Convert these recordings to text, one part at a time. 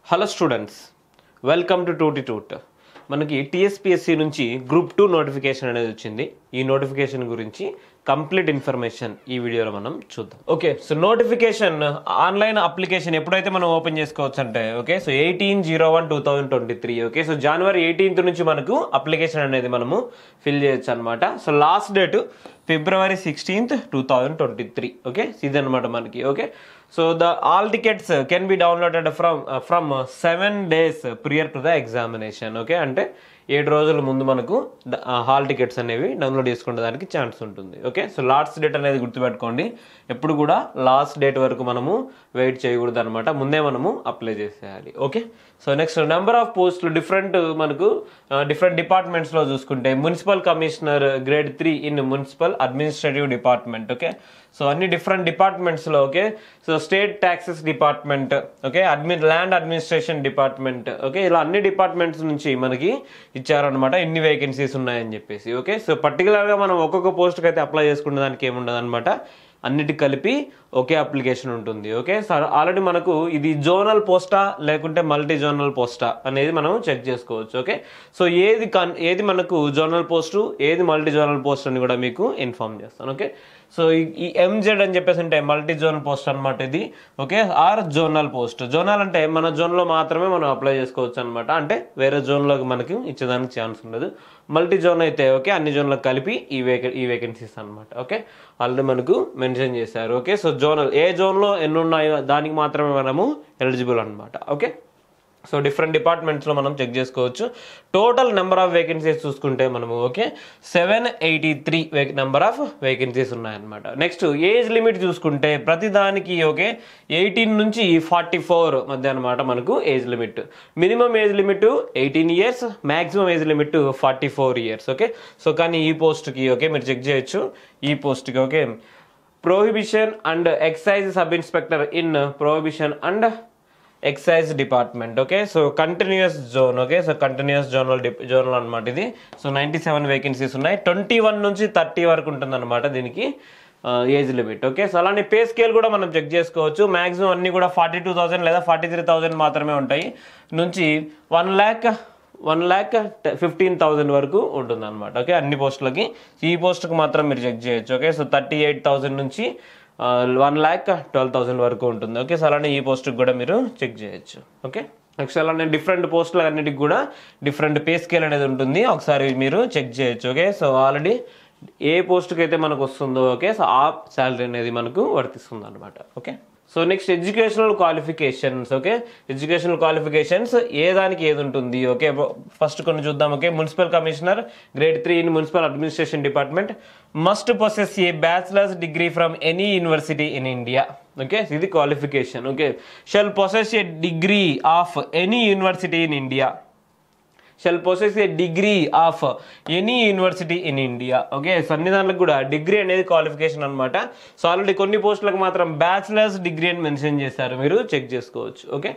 hello students welcome to టూటీ టూట్ మనకి టీఎస్పిఎస్సి నుంచి గ్రూప్ టూ నోటిఫికేషన్ అనేది వచ్చింది ఈ నోటిఫికేషన్ గురించి కంప్లీట్ ఇన్ఫర్మేషన్ ఈ వీడియోలో మనం చూద్దాం okay so notification online application ఎప్పుడైతే మనం ఓపెన్ చేసుకోవచ్చు అంటే okay so eighteen zero one two thousand twenty three okay so జనవరి ఎయిటీన్త్ నుంచి మనకు అప్లికేషన్ అనేది మనము ఫిల్ చేయొచ్చు అనమాట సో లాస్ట్ డేట్ ఫిబ్రవరి sixteenth two thousand twenty three okay ఇదన్నమాట మనకి okay so the all tickets can be downloaded from from seven days prior to the examination okay అంటే ఏడు రోజుల ముందు మనకు హాల్ టికెట్స్ అనేవి డౌన్లోడ్ చేసుకునే దానికి ఛాన్స్ ఉంటుంది ఓకే సో లాస్ట్ డేట్ అనేది గుర్తుపెట్టుకోండి ఎప్పుడు కూడా లాస్ట్ డేట్ వరకు మనము వెయిట్ చేయకూడదు అనమాట ముందే మనము అప్లై చేసేయాలి okay so next number of పోస్టులు డిఫరెంట్ మనకు డిఫరెంట్ డిపార్ట్మెంట్స్లో చూసుకుంటే municipal commissioner grade three in municipal administrative department okay so అన్ని డిఫరెంట్ డిపార్ట్మెంట్స్లో okay so state taxes department okay అడ్మి ల్యాండ్ అడ్మినిస్ట్రేషన్ డిపార్ట్మెంట్ ఓకే ఇలా అన్ని డిపార్ట్మెంట్స్ నుంచి మనకి ఇచ్చారనమాట ఎన్ని వేకెన్సీస్ ఉన్నాయని చెప్పేసి ఓకే సో పర్టికులర్గా మనం ఒక్కొక్క పోస్ట్కి అయితే అప్లై చేసుకునే దానికి ఏముండదు అనమాట అన్నిటి కలిపి ఒకే అప్లికేషన్ ఉంటుంది ఓకే సార్ ఆల్రెడీ మనకు ఇది జోనల్ పోస్టా లేకుంటే మల్టీ జోనల్ పోస్టా అనేది మనం చెక్ చేసుకోవచ్చు ఓకే సో ఏది కన్ ఏది మనకు జోనల్ పోస్టు ఏది మల్టీ జోనల్ పోస్ట్ అని కూడా మీకు ఇన్ఫార్మ్ చేస్తాను ఓకే సో ఈ- ఈ ఎంజెడ్ అని చెప్పేసి అంటే మల్టీ జోనల్ పోస్ట్ అనమాట ఇది okay or zonal post zonal అంటే మన జోన్లో మాత్రమే మనం అప్లై చేసుకోవచ్చు అనమాట అంటే వేరే జోన్లోకి మనకి ఇచ్చేదానికి ఛాన్స్ ఉండదు మల్టీ జోన్ అయితే ఓకే అన్ని జోన్లకు కలిపి ఈ వేకె ఈ వేకెన్సీస్ అనమాట ఓకే ఆల్రెడీ మనకు మెన్షన్ చేశారు ఓకే సో జోనల్ ఏ జోన్లో ఎన్ని ఉన్నాయో దానికి మాత్రమే మనము ఎలిజిబుల్ అనమాట ఓకే సో డిఫరెంట్ డిపార్ట్మెంట్స్లో మనం చెక్ చేసుకోవచ్చు టోటల్ నెంబర్ ఆఫ్ వేకెన్సీస్ చూసుకుంటే మనము okay seven eighty three number of vacancies ఉన్నాయన్నమాట నెక్స్ట్ ఏజ్ లిమిట్ చూసుకుంటే ప్రతి దానికి ఓకే ఎయిటీన్ నుంచి ఫార్టీ ఫోర్ మధ్య అనమాట మనకు age limit minimum age limit eighteen years maximum age limit forty four years okay so కానీ ఈ పోస్ట్కి ఓకే మీరు చెక్ చేయొచ్చు ఈ పోస్ట్కి okay prohibition and excise sub inspector in prohibition and excise department okay so continuous zone okay so continuous zonal zonal అనమాట ఇది so ninety seven vacancies ఉన్నాయి ట్వంటీ వన్ నుంచి థర్టీ వరకు ఉంటుంది అనమాట దీనికి ఏజ్ లిమిట్ ఓకే సో అలానే pay scale కూడా మనం చెక్ చేసుకోవచ్చు మాక్సిమం అన్ని కూడా ఫార్టీ టూ థౌసండ్ లేదా ఫార్టీ త్రీ థౌసండ్ మాత్రమే ఉంటాయి నుంచి one lakh one lakh fifteen thousand వరకు ఉంటుంది అనమాట ఓకే అన్ని పోస్టులకి ఈ పోస్ట్కి మాత్రం మీరు చెక్ చేయొచ్చు okay so thirty eight thousand నుంచి వన్ ల్యాక్ ట్వెల్వ్ థౌసండ్ వరకు ఉంటుంది ఓకే సో అలానే ఈ పోస్ట్కి కూడా మీరు చెక్ చేయొచ్చు ఓకే నెక్స్ట్ అలానే డిఫరెంట్ పోస్టులు అన్నిటికి కూడా డిఫరెంట్ పే స్కేల్ అనేది ఉంటుంది ఒకసారి మీరు చెక్ చేయొచ్చు ఓకే సో ఆల్రెడీ ఏ పోస్ట్కి అయితే మనకు వస్తుందో ఓకే సో ఆ శాలరీ అనేది మనకు వర్తిస్తుంది అనమాట okay so next educational qualifications okay educational qualifications ఏ దానికి ఏది ఉంటుంది ఓకే ఫస్ట్ కొన్ని చూద్దాం okay municipal commissioner grade three in municipal administration department must possess a bachelor's degree from any university in India okay ఇది qualification okay shall possess a degree of any university in India shall possess a degree of any university in India okay so అన్ని దాంట్లకు కూడా degree అనేది qualification అనమాట so already కొన్ని పోస్టులకు మాత్రం bachelors degree అని మెన్షన్ చేశారు మీరు చెక్ చేసుకోవచ్చు okay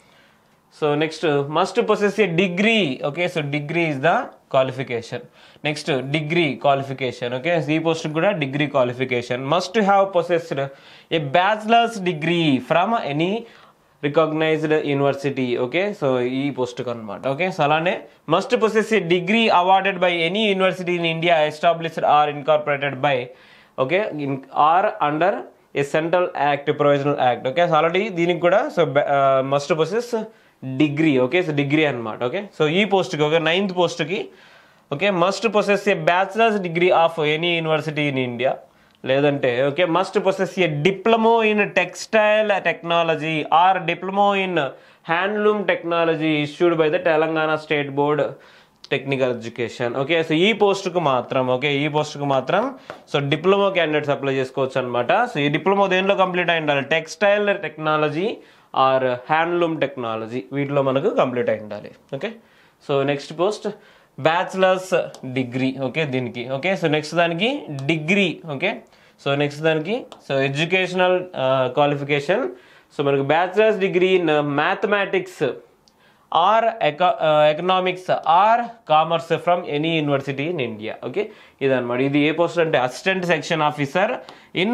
so next must possess a degree okay so degree is the qualification next degree qualification okay ఈ పోస్ట్ కూడా degree qualification must have possessed a bachelor's degree from any recognised university okay so ఈ పోస్ట్కి అనమాట okay so అలానే must possess a degree awarded by any university in India established or incorporated by okay or under a central act provisional act okay so already దీనికి కూడా so must possess degree okay so degree అనమాట okay so ఈ పోస్ట్కి okay ninth పోస్ట్కి okay must possess a bachelor's degree of any university in India లేదంటే okay must possess a diploma in textile technology or diploma in handloom technology issued by the Telangana state board technical education okay so ఈ పోస్ట్కు మాత్రం okay ఈ పోస్ట్కు మాత్రం so diploma candidates apply చేసుకోవచ్చు అనమాట so ఈ డిప్లొమా దేనిలో కంప్లీట్ అయి ఉండాలి textile technology or handloom technology వీటిలో మనకు కంప్లీట్ అయి ఉండాలి okay so next post bachelor's degree okay దీనికి ఓకే సో నెక్స్ట్ దానికి డిగ్రీ ఓకే సో నెక్స్ట్ దానికి సో ఎడ్యుకేషనల్ క్వాలిఫికేషన్ సో మనకు bachelor's degree in mathematics or economics or commerce from any university in India okay ఇదన్నమాట ఇది ఏ post అంటే assistant section officer in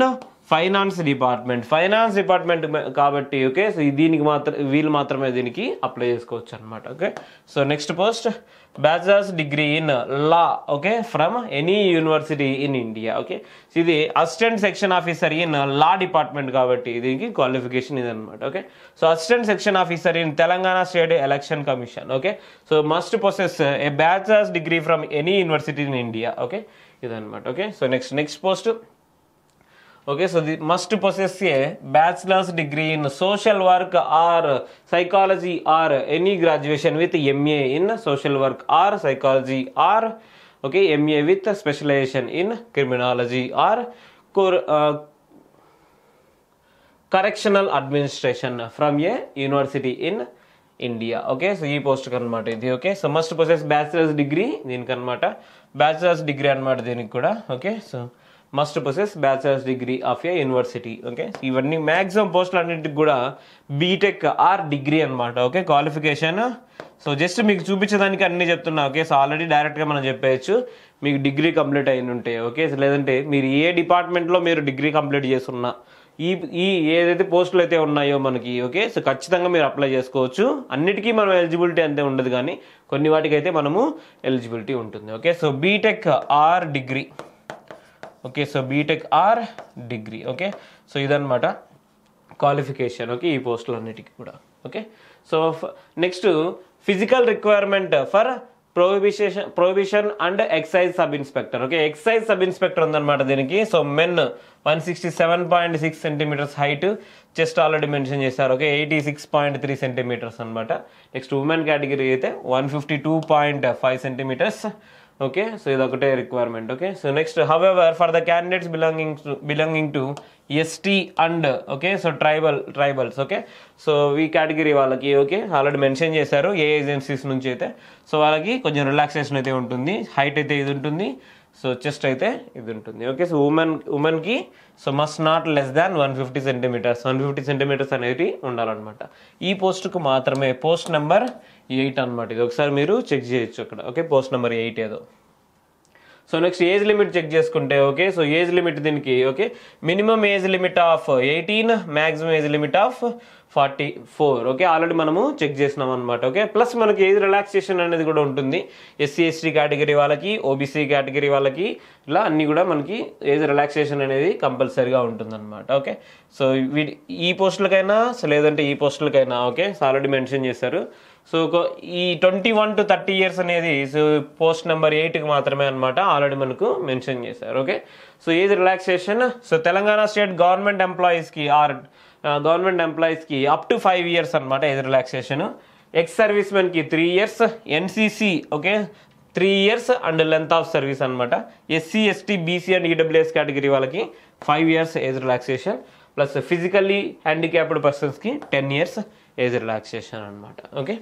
finance department finance department కాబట్టి okay so దీనికి మాత్రం వీళ్ళు మాత్రమే దీనికి అప్లై చేసుకోవచ్చు అనమాట okay so next post bachelor's degree in law okay from any university in India okay ఇది assistant section officer in law department కాబట్టి దీనికి క్వాలిఫికేషన్ ఇది అనమాట okay so assistant section officer in Telangana state election commission okay so must process a bachelor's degree from any university in India okay ఇదనమాట okay so next next post okay so the must possess a bachelor's degree in social work or psychology or any graduation with ma in social work or psychology or okay ma with specialization in criminology or cor- uh, correctional administration from a university in India okay so ఈ post అనమాట ఇది okay so must process bachelor's degree దీనికి అనమాట bachelor's degree అనమాట దీనికి కూడా okay so must process bachelor's degree of a university okay ఇవన్నీ maximum పోస్టులు అన్నింటికి కూడా బీటెక్ ఆర్ డిగ్రీ అనమాట ఓకే క్వాలిఫికేషన్ సో జస్ట్ మీకు చూపించడానికి అన్ని చెప్తున్నా ఓకే సో ఆల్రెడీ డైరెక్ట్గా మనం చెప్పేయచ్చు మీకు డిగ్రీ కంప్లీట్ అయిన ఉంటే ఓకే లేదంటే మీరు ఏ డిపార్ట్మెంట్లో మీరు డిగ్రీ కంప్లీట్ చేస్తున్నా ఈ ఈ ఏదైతే పోస్టులు అయితే ఉన్నాయో మనకి ఓకే సో ఖచ్చితంగా మీరు అప్లై చేసుకోవచ్చు అన్నిటికీ మనం ఎలిజిబిలిటీ అంతే ఉండదు కానీ కొన్ని వాటికి అయితే మనము ఎలిజిబిలిటీ ఉంటుంది okay so BTech or degree okay so BTech or degree okay so ఇదన్నమాట క్వాలిఫికేషన్ ఓకే ఈ పోస్టులు అన్నిటికీ కూడా okay so next physical requirement for prohibition prohibition and excise sub inspector okay excise sub inspector ఉందన్నమాట దీనికి so men one sixty seven point six centimetres height chest already mention చేశారు okay eighty six point three centimetres అనమాట next women category అయితే one fifty two point five centimetres okay so ఇది ఒకటే requirement okay so next however for the candidates belonging to belonging to ST and okay so tribal tribals okay so ఈ category వాళ్ళకి okay already mention చేశారు ఏ agencies నుంచి అయితే so వాళ్ళకి కొంచెం రిలాక్సేషన్ అయితే ఉంటుంది హైట్ అయితే ఇది ఉంటుంది సో చెస్ట్ అయితే ఇది ఉంటుంది ఓకే సో ఉమెన్ ఉమెన్కి so must not less than one fifty centimetres one fifty centimetres అనేవి ఉండాలన్నమాట ఈ పోస్ట్కు మాత్రమే పోస్ట్ నెంబర్ ఎయిట్ అనమాట ఇది ఒకసారి మీరు చెక్ చేయొచ్చు అక్కడ ఓకే పోస్ట్ నెంబర్ ఎయిట్ ఏదో so next age limit check చేసుకుంటే ఓకే సో ఏజ్ లిమిట్ దీనికి okay minimum age limit of eighteen maximum age limit of forty four okay already మనము చెక్ చేసినాం అనమాట ఓకే ప్లస్ మనకి age relaxation అనేది కూడా ఉంటుంది ఎస్సీ ఎస్టీ కేటగిరీ వాళ్ళకి ఓబీసీ కేటగిరీ వాళ్ళకి ఇలా అన్ని కూడా మనకి ఏజ్ రిలాక్సేషన్ అనేది కంపల్సరీగా ఉంటుంది అనమాట ఓకే సో వీటి ఈ పోస్టులకైనా సో లేదంటే ఈ పోస్టులకైనా ఓకే సో ఆల్రెడీ మెన్షన్ చేశారు సో ఒక- ఈ twenty one to thirty years అనేది సో పోస్ట్ నెంబర్ ఎయిట్కి మాత్రమే అనమాట ఆల్రెడీ మనకు మెన్షన్ చేశారు okay so age relaxation so Telangana state government ఎంప్లాయీస్కి ఆర్ గవర్నమెంట్ ఎంప్లాయీస్కి అప్ టు ఫైవ్ ఇయర్స్ అనమాట ఏజ్ రిలాక్సేషన్ ఎక్స్ సర్వీస్ మెన్కి three years NCC okay three years and length of service అనమాట SC ST BC and EWS category వాళ్ళకి five years age relaxation plus physically handicapped పర్సన్స్కి ten years age relaxation అనమాట okay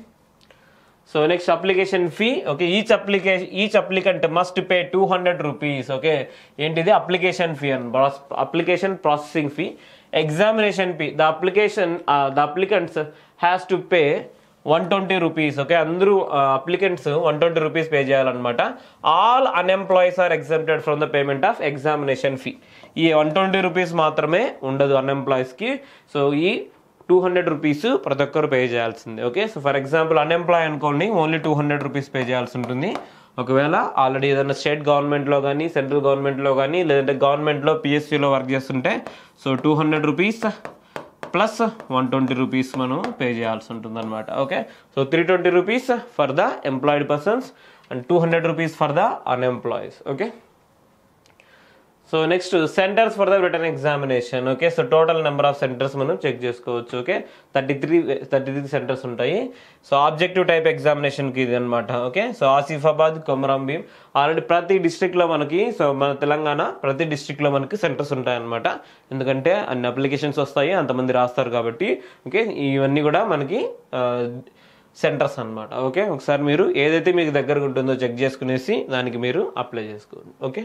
so next application fee okay each application each applicant must pay two hundred rupees okay ఏంటిది application fee అని application processing fee examination fee the application the applicants has to pay one twenty rupees okay అందరూ applicants one twenty rupees pay చేయాలన్నమాట all unemployees are exempted from the payment of examination fee ఈ one twenty rupees మాత్రమే ఉండదు అన్ఎంప్లాయీస్కి so ఈ two hundred rupees ప్రతి ఒక్కరు pay చేయాల్సిందే okay so for example unemploy అనుకోండి only two hundred rupees pay చేయాల్సి ఉంటుంది ఒకవేళ ఆల్రెడీ ఏదైనా స్టేట్ గవర్నమెంట్లో కానీ సెంట్రల్ గవర్నమెంట్లో కానీ లేదంటే గవర్నమెంట్లో పిఎస్సిలో వర్క్ చేస్తుంటే so two hundred rupees plus one twenty rupees మనం పే చేయాల్సి ఉంటుంది అనమాట okay so three twenty rupees for the employed persons and two hundred rupees for the unemployees okay so next centres for the written examination okay so total number of centres మనం check చేసుకోవచ్చు okay thirty three thirty three centres ఉంటాయి so objective type ఎగ్జామినేషన్కి ఇది అనమాట okay so Asifabad Komaram Bheem already ప్రతి డిస్ట్రిక్ట్లో మనకి so మన తెలంగాణ ప్రతి డిస్ట్రిక్ట్లో మనకి సెంటర్స్ ఉంటాయి అనమాట ఎందుకంటే అన్ని అప్లికేషన్స్ వస్తాయి అంతమంది రాస్తారు కాబట్టి ఓకే ఇవన్నీ కూడా మనకి సెంటర్స్ అన్నమాట ఓకే ఒకసారి మీరు ఏదైతే మీకు దగ్గరకు ఉంటుందో చెక్ చేసుకునేసి దానికి మీరు అప్లై చేసుకోండి okay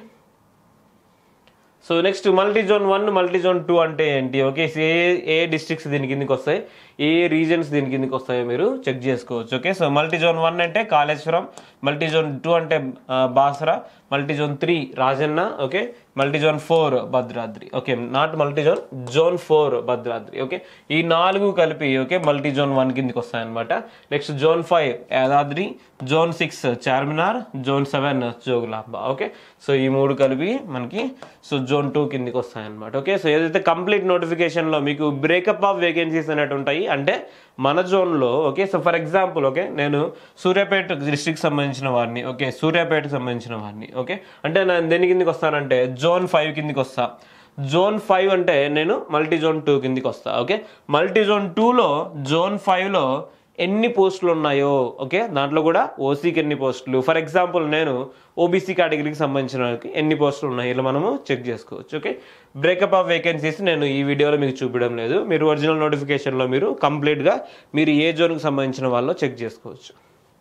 so next multi zone one multi zone two అంటే ఏంటి ఓకే ఏ ఏ డిస్ట్రిక్ట్స్ దీని కిందకి వస్తాయి ఏ రీజన్స్ దీని కిందకి వస్తాయో మీరు చెక్ చేసుకోవచ్చు okay so multi zone one అంటే కాళేశ్వరం మల్టీ జోన్ టూ అంటే uh, Basara multi zone three Rajanna okay multi zone four Bhadradri okay not multi zone zone four Bhadradri okay ఈ నాలుగు కలిపి ఓకే మల్టీ జోన్ వన్ కిందకి వస్తాయన్నమాట next zone five Yadadri zone six Charminar zone seven Jogulamba okay so ఈ మూడు కలిపి మనకి సో జోన్ టూ కిందకి వస్తాయన్నమాట ఓకే సో ఏదైతే కంప్లీట్ నోటిఫికేషన్లో మీకు బ్రేకప్ ఆఫ్ వేకెన్సీస్ అనేవి ఉంటాయి అంటే మన జోన్లో okay so for example okay నేను సూర్యాపేట డిస్ట్రిక్ట్ సంబంధించిన వాడిని ఓకే సూర్యాపేటకు సంబంధించిన వాడిని ఓకే అంటే నేను దేని కిందకి వస్తానంటే జోన్ ఫైవ్ కిందకి వస్తా జోన్ ఫైవ్ అంటే నేను మల్టీ జోన్ టూ కిందకి వస్తా ఓకే మల్టీ జోన్ టూలో జోన్ ఫైవ్లో ఎన్ని పోస్టులు ఉన్నాయో ఓకే దాంట్లో కూడా ఓసీకి ఎన్ని పోస్టులు ఫర్ ఎగ్జాంపుల్ నేను ఓబీసీ కేటగిరీకి సంబంధించిన వాళ్ళకి ఎన్ని పోస్టులు ఉన్నాయి ఇలా మనము చెక్ చేసుకోవచ్చు ఓకే బ్రేకప్ ఆఫ్ వేకెన్సీస్ నేను ఈ వీడియోలో మీకు చూపించడం లేదు మీరు ఒరిజినల్ నోటిఫికేషన్లో మీరు కంప్లీట్గా మీరు ఏ జోన్కి సంబంధించిన వాళ్ళో చెక్ చేసుకోవచ్చు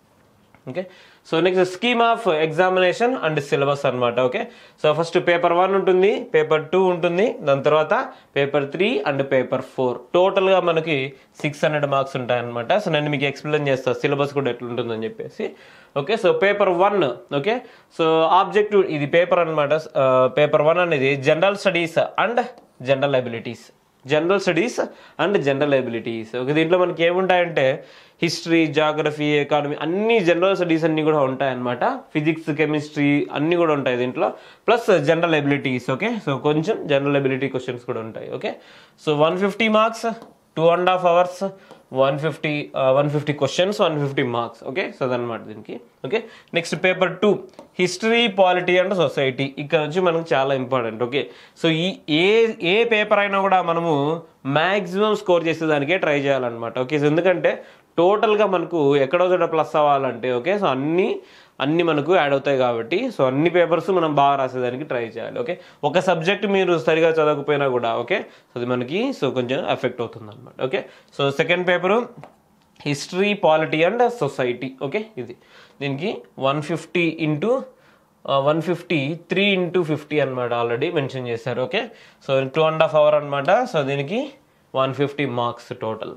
okay so next scheme of examination and syllabus అన్నమాట okay so first paper one ఉంటుంది పేపర్ టూ ఉంటుంది దాని తర్వాత paper three and paper four టోటల్గా మనకి సిక్స్ హండ్రెడ్ మార్క్స్ ఉంటాయన్నమాట సో నేను మీకు ఎక్స్ప్లెయిన్ చేస్తాను సిలబస్ కూడా ఎట్లుంటుందని చెప్పేసి okay so paper one okay so objective ఇది పేపర్ అనమాట పేపర్ వన్ అనేది general studies and general abilities general studies and general abilities okay దీంట్లో మనకి ఏముంటాయంటే హిస్టరీ జాగ్రఫీ ఎకానమీ అన్ని జనరల్ స్టడీస్ అన్ని కూడా ఉంటాయన్నమాట ఫిజిక్స్ కెమిస్ట్రీ అన్ని కూడా ఉంటాయి దీంట్లో plus general abilities okay so కొంచెం జనరల్ ఎబిలిటీ క్వశ్చన్స్ కూడా ఉంటాయి okay so one fifty marks two and half hours one fifty one fifty questions one fifty marks okay so అదనమాట దీనికి okay next paper two history polity and society ఇక్కడ నుంచి మనకు చాలా important okay so ఈ ఏ ఏ paper అయినా కూడా మనము మ్యాక్సిమం స్కోర్ చేసేదానికే ట్రై చేయాలన్నమాట ఓకే సో ఎందుకంటే టోటల్గా మనకు ఎక్కడో చోట ప్లస్ అవ్వాలంటే ఓకే సో అన్ని అన్ని మనకు యాడ్ అవుతాయి కాబట్టి సో అన్ని పేపర్స్ మనం బాగా రాసేదానికి ట్రై చేయాలి ఓకే ఒక సబ్జెక్ట్ మీరు సరిగా చదవకపోయినా కూడా ఓకే సో అది మనకి సో కొంచెం ఎఫెక్ట్ అవుతుంది అనమాట okay so second paper history polity and society okay ఇది దీనికి one fifty into one fifty three into fifty అనమాట ఆల్రెడీ మెన్షన్ చేశారు okay so two and half hour అనమాట సో దీనికి one fifty marks total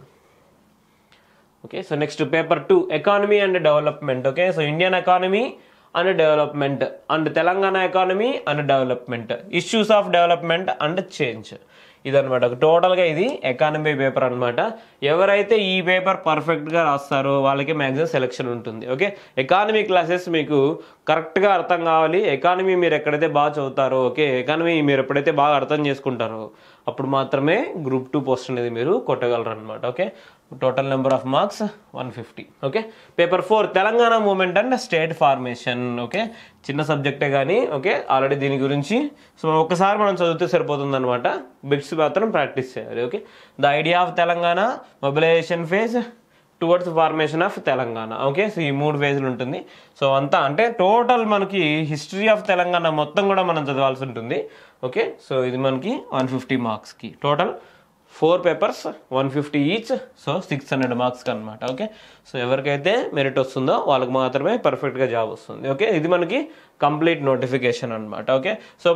okay so next paper two economy and development okay so Indian economy and development and Telangana economy and development issues of development and change ఇదనమాట టోటల్గా ఇది economy paper అనమాట ఎవరైతే ఈ paper పర్ఫెక్ట్గా రాస్తారో వాళ్ళకి మ్యాక్సిమం సెలెక్షన్ ఉంటుంది ఓకే ఎకానమీ క్లాసెస్ మీకు కరెక్ట్గా అర్థం కావాలి ఎకానమీ మీరు ఎక్కడైతే బాగా చదువుతారో ఓకే ఎకానమీ మీరు ఎప్పుడైతే బాగా అర్థం చేసుకుంటారో అప్పుడు మాత్రమే గ్రూప్ టూ పోస్ట్ అనేది మీరు కొట్టగలరు అనమాట okay total number of marks one fifty okay paper four Telangana movement and state formation okay చిన్న సబ్జెక్టే కానీ ఓకే ఆల్రెడీ దీని గురించి సో ఒకసారి మనం చదివితే సరిపోతుంది అనమాట బిట్స్ మాత్రం ప్రాక్టీస్ చేయాలి okay the idea of Telangana mobilisation phase towards formation of Telangana okay so ఈ మూడు ఫేజ్లు ఉంటుంది సో అంతా అంటే టోటల్ మనకి హిస్టరీ ఆఫ్ తెలంగాణ మొత్తం కూడా మనం చదవాల్సి ఉంటుంది ఓకే సో ఇది మనకి వన్ ఫిఫ్టీ మార్క్స్కి total four papers one fifty each so six hundred మార్క్స్కి అనమాట ఓకే సో ఎవరికైతే మెరిట్ వస్తుందో వాళ్ళకి మాత్రమే పర్ఫెక్ట్గా జాబ్ వస్తుంది ఓకే ఇది మనకి కంప్లీట్ నోటిఫికేషన్ అనమాట ఓకే సో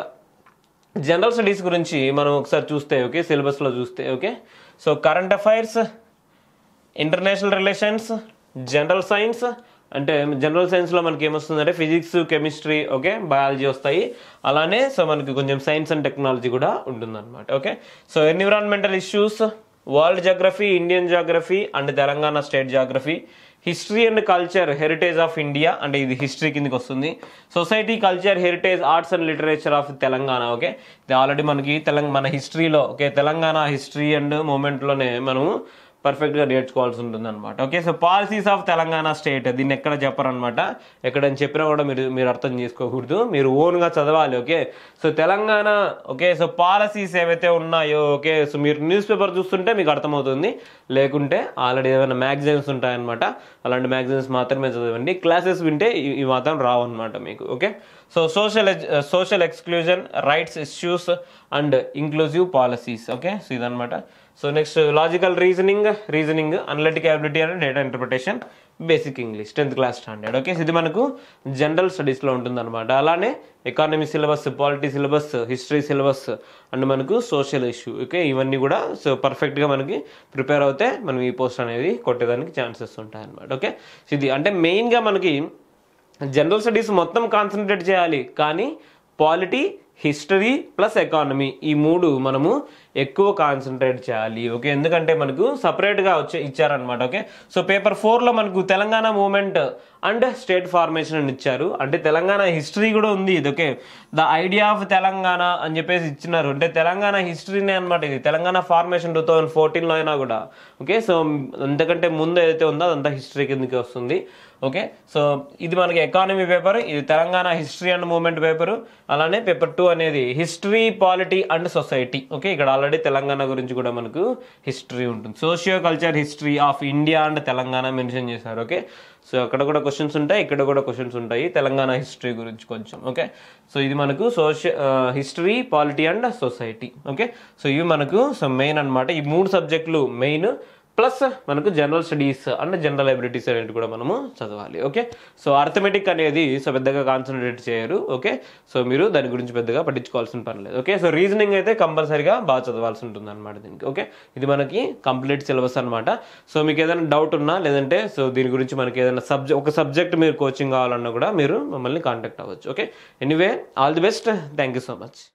జనరల్ స్టడీస్ గురించి మనం ఒకసారి చూస్తే ఓకే సిలబస్లో చూస్తే okay so current affairs international relations general science అంటే జనరల్ సైన్స్లో మనకి ఏమొస్తుందంటే ఫిజిక్స్ కెమిస్ట్రీ ఓకే బయాలజీ వస్తాయి అలానే సో మనకి కొంచెం సైన్స్ అండ్ టెక్నాలజీ కూడా ఉంటుందన్నమాట okay so environmental issues world geography Indian geography and Telangana state geography history and culture heritage of India అంటే ఇది హిస్టరీ కిందకి వస్తుంది society culture heritage arts and literature of Telangana okay ఇది ఆల్రెడీ మనకి తెలంగాణ మన హిస్టరీలో ఓకే తెలంగాణ హిస్టరీ అండ్ మూమెంట్లోనే మనము పర్ఫెక్ట్గా నేర్చుకోవాల్సి ఉంటుంది అనమాట okay so policies of Telangana state దీన్ని ఎక్కడ చెప్పరనమాట ఎక్కడని చెప్పినా కూడా మీరు మీరు అర్థం చేసుకోకూడదు మీరు ఓన్గా చదవాలి okay so Telangana okay so policies ఏవైతే ఉన్నాయో ఓకే సో మీరు న్యూస్ పేపర్ చూస్తుంటే మీకు అర్థమవుతుంది లేకుంటే ఆల్రెడీ ఏమైనా మ్యాగజైన్స్ ఉంటాయన్నమాట అలాంటి మ్యాగజైన్స్ మాత్రమే చదవండి క్లాసెస్ వింటే ఇవి ఇవి మాత్రం రావన్నమాట మీకు okay so social social exclusion rights issues and inclusive policies okay so ఇదనమాట so next logical reasoning reasoning analytic ability and data interpretation basic English tenth class standard okay ఇది మనకు జనరల్ స్టడీస్లో ఉంటుందన్నమాట అలానే economy syllabus polity syllabus history syllabus and మనకు social issue okay ఇవన్నీ కూడా so పర్ఫెక్ట్గా మనకి ప్రిపేర్ అవుతే మనం ఈ పోస్ట్ అనేది కొట్టేదానికి ఛాన్సెస్ ఉంటాయి అనమాట ఓకే ఇది అంటే మెయిన్గా మనకి జనరల్ స్టడీస్ మొత్తం కాన్సన్ట్రేట్ చేయాలి కానీ పాలిటీ హిస్టరీ ప్లస్ ఎకానమీ ఈ మూడు మనము ఎక్కువ కాన్సన్ట్రేట్ చేయాలి ఓకే ఎందుకంటే మనకు సపరేట్గా వచ్చే ఇచ్చారనమాట ఓకే సో పేపర్ ఫోర్లో మనకు Telangana movement and state formation అని ఇచ్చారు అంటే తెలంగాణ హిస్టరీ కూడా ఉంది ఇది okay the idea of Telangana అని చెప్పేసి ఇచ్చినారు అంటే తెలంగాణ హిస్టరీనే అనమాట ఇది తెలంగాణ ఫార్మేషన్ టూ థౌజండ్ ఫోర్టీన్లో అయినా కూడా ఓకే సో అంతకంటే ముందు ఏదైతే ఉందో అదంతా హిస్టరీ కిందకి వస్తుంది ఓకే సో ఇది మనకి ఎకానమీ పేపర్ ఇది Telangana history and movement paper అలానే పేపర్ టూ అనేది history polity and society okay ఇక్కడ ఆల్రెడీ తెలంగాణ గురించి కూడా మనకు హిస్టరీ ఉంటుంది socio culture history of India and Telangana mention చేశారు ఓకే సో అక్కడ కూడా క్వశ్చన్స్ ఉంటాయి ఇక్కడ కూడా క్వశ్చన్స్ ఉంటాయి తెలంగాణ హిస్టరీ గురించి కొంచెం ఓకే సో ఇది మనకు socio history polity and society okay so ఇవి మనకు సో మెయిన్ అన్నమాట ఈ మూడు సబ్జెక్టులు మెయిన్ ప్లస్ మనకు general studies and general abilities అనేవి కూడా మనము చదవాలి ఓకే సో అర్థమెటిక్ అనేది సో పెద్దగా కాన్సన్ట్రేట్ చేయరు ఓకే సో మీరు దాని గురించి పెద్దగా పట్టించుకోవాల్సిన పని లేదు ఓకే సో రీజనింగ్ అయితే కంపల్సరీగా బాగా చదవాల్సి ఉంటుంది అనమాట దీనికి ఓకే ఇది మనకి కంప్లీట్ సిలబస్ అనమాట సో మీకు ఏదైనా డౌట్ ఉన్నా లేదంటే సో దీని గురించి మనకి ఏదైనా సబ్జెక్ట్ ఒక సబ్జెక్ట్ మీరు కోచింగ్ కావాలన్నా కూడా మీరు మమ్మల్ని కాంటాక్ట్ అవ్వచ్చు okay anyway all the best thank you so much